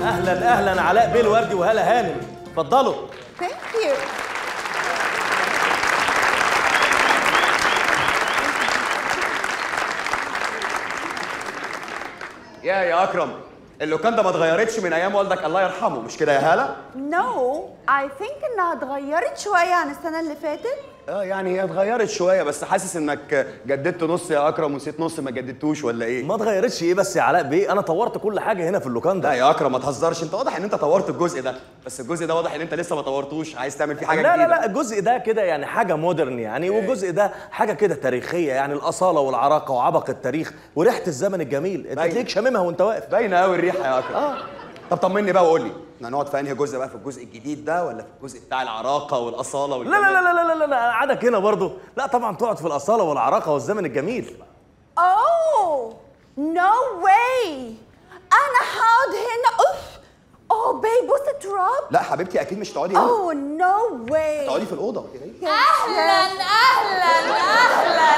اهلا اهلا علاء بيه الوردي وهلا هانم اتفضلوا Thank you. يا يا اكرم اللوكاندا ما اتغيرتش من ايام والدك الله يرحمه مش كده يا هاله No, I think انها اتغيرت شوية عن السنة اللي فاتت. اه يعني هي اتغيرت شويه بس حاسس انك جددت نص يا اكرم ونسيت نص ما جددتوش ولا ايه ما اتغيرتش ايه بس يا علاء بيه انا طورت كل حاجه هنا في اللوكاندا لا يا اكرم ما تهزرش انت واضح ان انت طورت الجزء ده بس الجزء ده واضح ان انت لسه ما طورتوش عايز تعمل فيه حاجه لا لا جديده لا الجزء ده كده يعني حاجه مودرن يعني والجزء ده حاجه كده تاريخيه يعني الاصاله والعراقه وعبق التاريخ وريحه الزمن الجميل انت باين. تلاقيك شاممها وانت واقف باينه قوي الريحه يا اكرم اه طب طمني بقى وقول لي احنا هنقعد في انهي جزء بقى في الجزء الجديد ده ولا في الجزء بتاع العراقه والاصاله لا لا لا لا لا لا لا قعدك هنا برضه لا طبعا تقعد في الاصاله والعراقه والزمن الجميل Oh, no way. أنا هقعد هنا أوف. Oh, babe, بص التراب. لا حبيبتي اكيد مش تقعدي هنا Oh, no way. تقعدي في الاوضه كده اهلا اهلا اهلا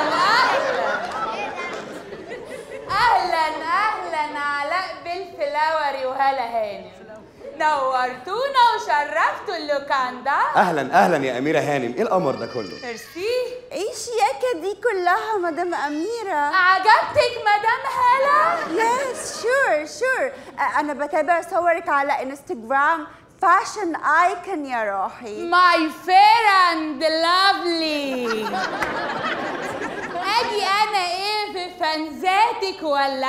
اهلا اهلا اهلا علاء بالفلاوري وهلا هانم نورتونا وشرفتوا اللوكاندا اهلا اهلا يا اميره هانم ايه القمر ده كله ميرسي إيه الشياكة دي كلها مدام أميرة؟ عجبتك مدام هلا Yes, sure, sure. أ- أنا بتابع صورك على انستغرام فاشن ايكون يا روحي. ماي فير اند لافلي اجي انا ايه في فانزاتك ولا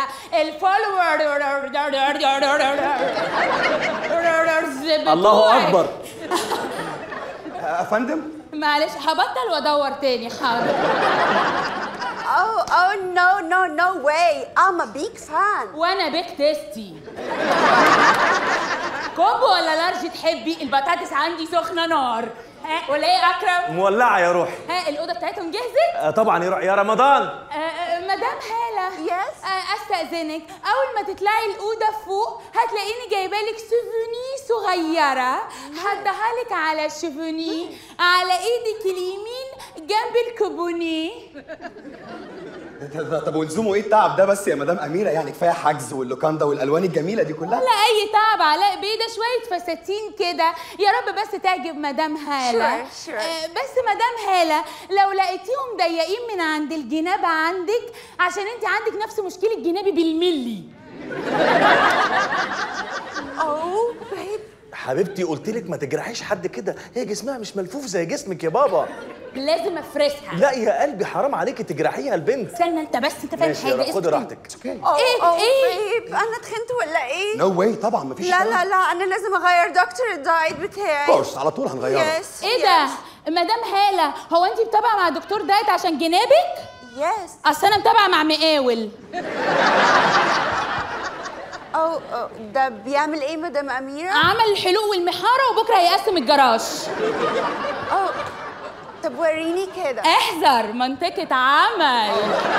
الفولورز الله اكبر يا فندم معلش هبطل وادور تاني حاضر Oh, oh, no, no, no way. I'm a big fan. وانا بيك تيستي كومبو ولا لارج تحبي البطاطس عندي سخنه نار ها ولا ايه يا اكرم مولعه يا روحي ها الاوضه بتاعتهم جهزت آه طبعا يا يا رمضان آه، آه، مدام هالة Yes. آه، استأذنك أول ما تطلعي الأوضة فوق هتلاقيني جايبة لك سوفوني صغيرة هديها لك على الشوفوني على إيدك اليمين جنب الكوبوني طب ولزومه ايه التعب ده بس يا مدام اميره يعني كفايه حجز واللوكاندا والالوان الجميله دي كلها ولا أي تعب علاء بيه ده شوية فساتين كده يا رب بس تعجب مدام هالة Sure, sure. آه، بس مدام هالة لو لقيتيهم ضيقين من عند الجناب عندك عشان انت عندك نفس مشكلة جنابي بالملي Oh, babe. حبيبتي قلت لك ما تجرحيش حد كده هي جسمها مش ملفوف زي جسمك يا بابا لازم افرسها لا يا قلبي حرام عليكي تجرحيها البنت استنى انت بس انت فاهم ماشي يا حاجه روح، خدي اسكت. راحتك Oh, إيه؟ oh, إيه؟ babe. أنا تخنت ولا إيه؟ نو واي طبعا مفيش لا لا لا أنا لازم أغير دكتور الدايت بتاعي. كورس على طول هنغيره Yes. ايه ده مدام هاله هو انت متابعه مع دكتور دايت عشان جنابك Yes. اصل انا متابعه مع مقاول Oh, oh, ده بيعمل إيه مدام أميرة؟ عمل الحلوق والمحاره وبكره هيقسم الجراج Oh, طب وريني كده. احذر منطقه عمل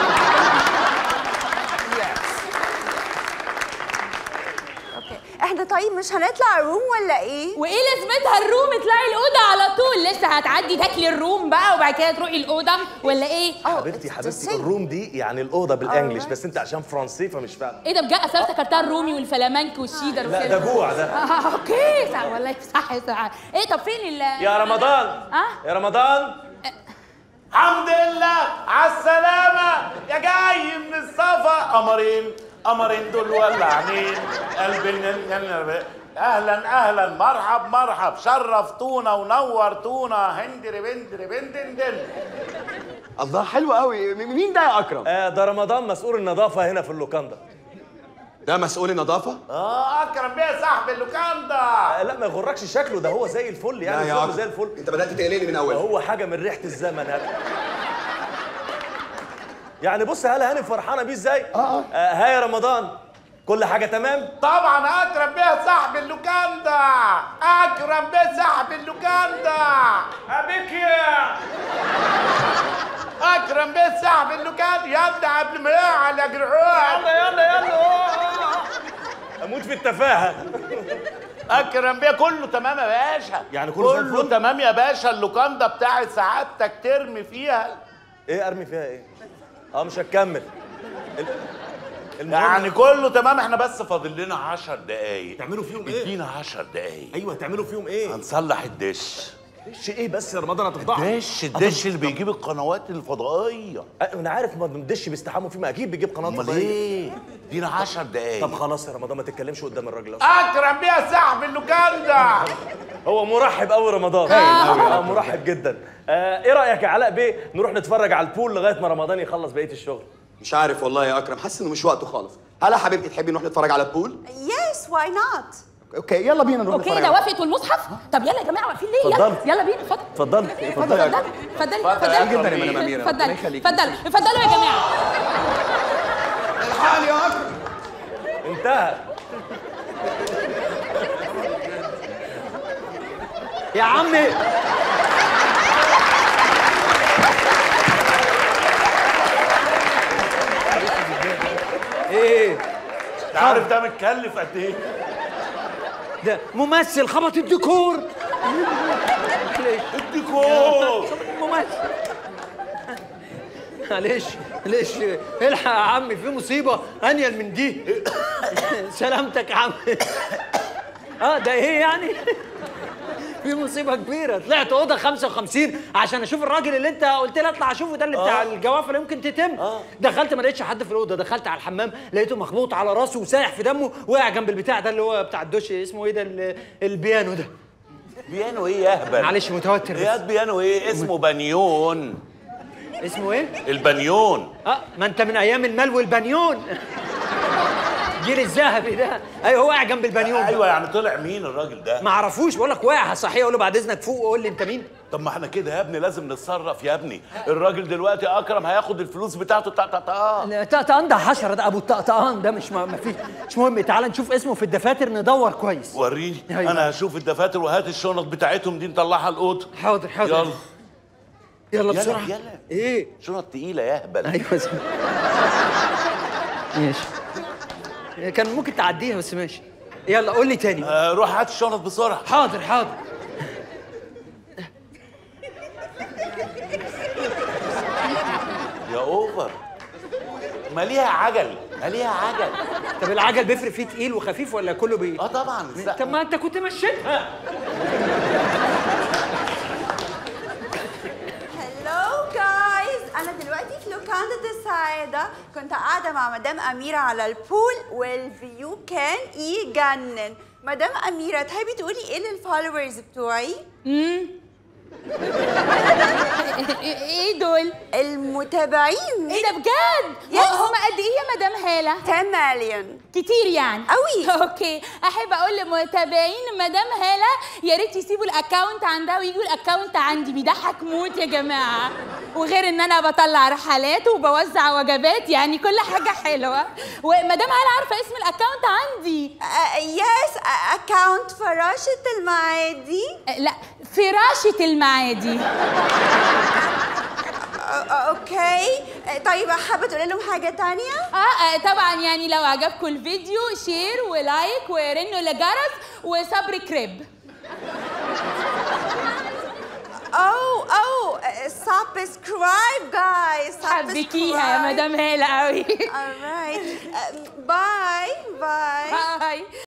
اوكي احنا طيب مش هنطلع روم ولا ايه؟ وايه لازمتها الروم اطلعي الاوضه على طول لسه هتعدي تاكلي الروم بقى وبعد كده تروحي الاوضه ولا ايه Oh, حبيبتي it's the حبيبتي same. الروم دي يعني الاوضه بالانجلش Alright. بس انت عشان فرنسي فمش فاهم ايه ده بجد اصل أنا افتكرتها الرومي والفلامنك والشيدر لا وكده ده جوع ده آه، اوكي صح والله صح صح ايه طب فين ال يا رمضان اه يا رمضان الحمد لله على السلامة يا جاي من السفر قمرين قمرين دول ولعانين قلب ال- اهلا اهلا مرحب مرحب شرفتونا ونورتونا هندري بندري بندندن الله حلو قوي م- مين ده يا اكرم آه ده رمضان مسؤول النظافه هنا في اللوكاندا ده مسؤول النظافه اه اكرم بيه صاحب اللوكاندا آه لا ما يغركش شكله ده هو زي الفل يعني لا يا شغله أكرم زي الفل انت بدات تقلقني من اول هو حاجه من ريحه الزمن هذا يعني بص هلا هاني فرحانه بيه ازاي آه، آه ها يا رمضان كل حاجه تمام طبعا اكرم بيه صاحب اللوكاندا اكرم بيه صاحب اللوكاندا ابيك يا اكرم بيه صاحب اللوكاندا يلا قبل ما يقع يا جرعان يلا يلا يلا اموت في التفاهه اكرم بيه كله تمام يا باشا يعني كله زي كله الفل؟ تمام يا باشا اللوكاندا بتاعت سعادتك ترمي فيها ايه ارمي فيها ايه اه مش هتكمل ال- يعني كله تمام احنا بس فاضل لنا 10 دقايق تعملوا فيهم ايه؟ ادينا 10 دقايق ايوه تعملوا فيهم ايه؟ هنصلح الدش دش ايه بس يا رمضان هتفضحوا دش الدش اللي بيجيب القنوات الفضائيه انا عارف ما الدش بيستحموا فيه ما اكيد بيجيب قناه امال فضائية. ايه ادينا 10 دقايق طب خلاص يا رمضان ما تتكلمش قدام الراجل لو اكرم بيها صاحب اللوكاندا هو مرحب قوي رمضان اه مرحب جدا آه ايه رايك يا علاء بيه نروح نتفرج على البول لغايه ما رمضان يخلص بقيه الشغل مش عارف والله يا اكرم حاسس انه مش وقته خالص هلا يا حبيبتي تحبي نروح نتفرج على البول Yes, why not? اوكي يلا بينا نروح اوكي نتفرج ده على وافقت والمصحف طب يلا يا جماعه واقفين ليه يلا اتفضلي. يلا بينا اتفضل اتفضلي اتفضلي اتفضلي اتفضلي اتفضل اتفضلي جدا يا مدام اميره ربنا اتفضلي يخليك اتفضلي اتفضلوا يا جماعه الحقني يا اكرم انتهى يا عمي ايه انت عارف ده متكلف قد ايه ده ممثل خبط الديكور الديكور ممثل معلش معلش الحق يا عمي في مصيبة أنيل من دي سلامتك يا عمي اه ده ايه يعني؟ في مصيبة كبيرة طلعت أوضة 55 عشان أشوف الراجل اللي أنت قلت لي أطلع أشوفه ده اللي بتاع الجوافة اللي يمكن تتم دخلت ما لقيتش حد في الأوضة دخلت على الحمام لقيته مخبوط على راسه وسايح في دمه وقع جنب البتاع ده اللي هو بتاع الدش اسمه إيه ده ال- البيانو ده بيانو ايه يا اهبل معلش متوتر يا بس بيانو ايه اسمه بنيون اسمه إيه؟ البنيون اه ما انت من ايام المال والبنيون الجيل الذهبي ده ايوه هو واقع جنب البنيون ايوه يعني طلع مين الراجل ده ما اعرفوش بقول لك واقع صحيح اقول له بعد اذنك فوق وقول لي انت مين طب ما احنا كده يا ابني لازم نتصرف يا ابني الراجل دلوقتي اكرم هياخد الفلوس بتاعته تا تا تا طقطقان ده حشره ده ابو الطقطقان ده مش ما ما فيش مش مهم تعال نشوف اسمه في الدفاتر ندور كويس وريني أيوة. انا هشوف الدفاتر وهات الشنط بتاعتهم دي نطلعها الاوضه حاضر حاضر يلا يلا يلا، بسرعه يلا. ايه شنط تقيله يا اهبل ايوه زي- ماشي كان ممكن تعديها بس ماشي يلا قول لي تاني آه روح هات الشنط بسرعه حاضر حاضر يا اوفر ما ليها عجل ما ليها عجل طب العجل بيفرق فيه تقيل وخفيف ولا كله بي اه طبعا طب ما انت كنت مشيتها هلو جايز انا دلوقتي في لوكاندا السعاده كنت قاعده مع مدام اميره على البول والفيو كان يجنن مدام اميره تحبي تقولي ايه للفولورز بتوعي ايه دول المتابعين ايه ده بجد Yes. هم قد ايه يا مدام هاله 10 مليون كتير يعني أوي. اوكي احب اقول لمتابعين مدام هاله يا ريت يسيبوا الاكونت عندها ويجوا الاكونت عندي بيضحك موت يا جماعه وغير ان انا بطلع رحلات وبوزع وجبات يعني كل حاجه حلوه ومدام هاله عارفه اسم الاكونت عندي يس اكاونت فراشة المعادي أه، لا فراشه المعادي أ- اوكي طيب حابه تقولي لهم حاجه تانية اه آه، طبعا يعني لو عجبكم الفيديو شير ولايك ورنوا لجرس وصبري كريب او او سبسكرايب جايز حبكيها يا مدام هاله قوي alright باي باي باي